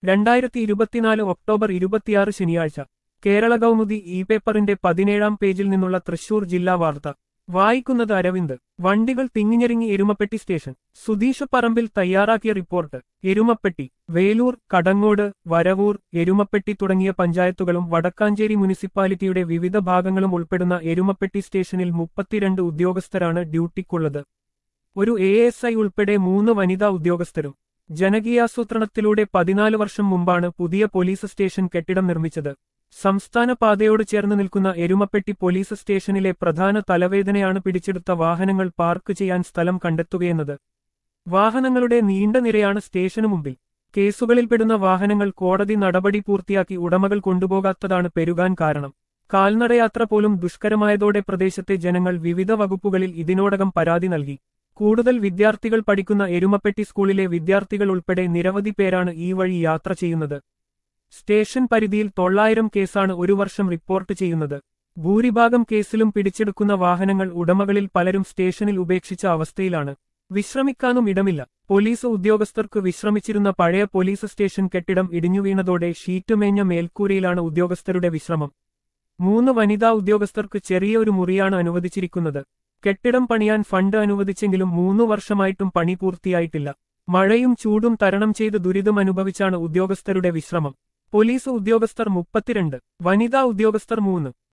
രണ്ടായിരത്തി ഇരുപത്തിനാല് ഒക്ടോബർ ഇരുപത്തിയാറ് ശനിയാഴ്ച കേരള കൗമുദി ഇ പേപ്പറിന്റെ പതിനേഴാം പേജിൽ നിന്നുള്ള തൃശൂർ ജില്ലാ വാർത്ത വായിക്കുന്നത് അരവിന്ദ് വണ്ടികൾ തിങ്ങിഞ്ഞെരുങ്ങി എരുമപ്പെട്ടി സ്റ്റേഷൻ സുധീഷ പറമ്പിൽ തയ്യാറാക്കിയ റിപ്പോർട്ട് എരുമപ്പെട്ടി വേലൂർ കടങ്ങോട് വരവൂർ എരുമപ്പെട്ടി തുടങ്ങിയ പഞ്ചായത്തുകളും വടക്കാഞ്ചേരി മുനിസിപ്പാലിറ്റിയുടെ വിവിധ ഭാഗങ്ങളും ഉൾപ്പെടുന്ന എരുമപ്പെട്ടി സ്റ്റേഷനിൽ മുപ്പത്തിരണ്ട് ഉദ്യോഗസ്ഥരാണ് ഡ്യൂട്ടിക്കുള്ളത് ഒരു എ എസ് ഐ ഉൾപ്പെടെ മൂന്ന് വനിതാ ഉദ്യോഗസ്ഥരും ജനകീയാസൂത്രണത്തിലൂടെ പതിനാല് വർഷം മുമ്പാണ് പുതിയ പോലീസ് സ്റ്റേഷൻ കെട്ടിടം നിർമ്മിച്ചത് സംസ്ഥാന പാതയോട് ചേർന്ന് നിൽക്കുന്ന എരുമപ്പെട്ടി പോലീസ് സ്റ്റേഷനിലെ പ്രധാന തലവേദനയാണ് പിടിച്ചെടുത്ത വാഹനങ്ങൾ പാർക്ക് ചെയ്യാൻ സ്ഥലം കണ്ടെത്തുകയെന്നത് വാഹനങ്ങളുടെ നീണ്ട നിരയാണ് സ്റ്റേഷനു മുമ്പിൽ കേസുകളിൽപ്പെടുന്ന വാഹനങ്ങൾ കോടതി നടപടി പൂർത്തിയാക്കി ഉടമകൾ കൊണ്ടുപോകാത്തതാണ് പെരുകാൻ കാരണം കാൽനടയാത്ര പോലും ദുഷ്കരമായതോടെ പ്രദേശത്തെ ജനങ്ങൾ വിവിധ വകുപ്പുകളിൽ ഇതിനോടകം പരാതി നൽകി കൂടുതൽ വിദ്യാർത്ഥികൾ പഠിക്കുന്ന എരുമപ്പെട്ടി സ്കൂളിലെ വിദ്യാർത്ഥികൾ ഉൾപ്പെടെ നിരവധി പേരാണ് ഈ വഴി യാത്ര ചെയ്യുന്നത് സ്റ്റേഷൻ പരിധിയിൽ തൊള്ളായിരം കേസാണ് ഒരു വർഷം റിപ്പോർട്ട് ചെയ്യുന്നത് ഭൂരിഭാഗം കേസിലും പിടിച്ചെടുക്കുന്ന വാഹനങ്ങൾ ഉടമകളിൽ പലരും സ്റ്റേഷനിൽ ഉപേക്ഷിച്ച അവസ്ഥയിലാണ് വിശ്രമിക്കാനും ഇടമില്ല പോലീസ് ഉദ്യോഗസ്ഥർക്ക് വിശ്രമിച്ചിരുന്ന പഴയ പോലീസ് സ്റ്റേഷൻ കെട്ടിടം ഇടിഞ്ഞുവീണതോടെ ഷീറ്റുമേഞ്ഞ മേൽക്കൂരയിലാണ് ഉദ്യോഗസ്ഥരുടെ വിശ്രമം മൂന്ന് വനിതാ ഉദ്യോഗസ്ഥർക്ക് ചെറിയൊരു മുറിയാണ് അനുവദിച്ചിരിക്കുന്നത് കെട്ടിടം പണിയാൻ ഫണ്ട് അനുവദിച്ചെങ്കിലും മൂന്നു വർഷമായിട്ടും പണി പൂർത്തിയായിട്ടില്ല മഴയും ചൂടും തരണം ചെയ്ത് ദുരിതം അനുഭവിച്ചാണ് ഉദ്യോഗസ്ഥരുടെ വിശ്രമം പോലീസ് ഉദ്യോഗസ്ഥർ മുപ്പത്തിരണ്ട് വനിതാ ഉദ്യോഗസ്ഥർ മൂന്ന്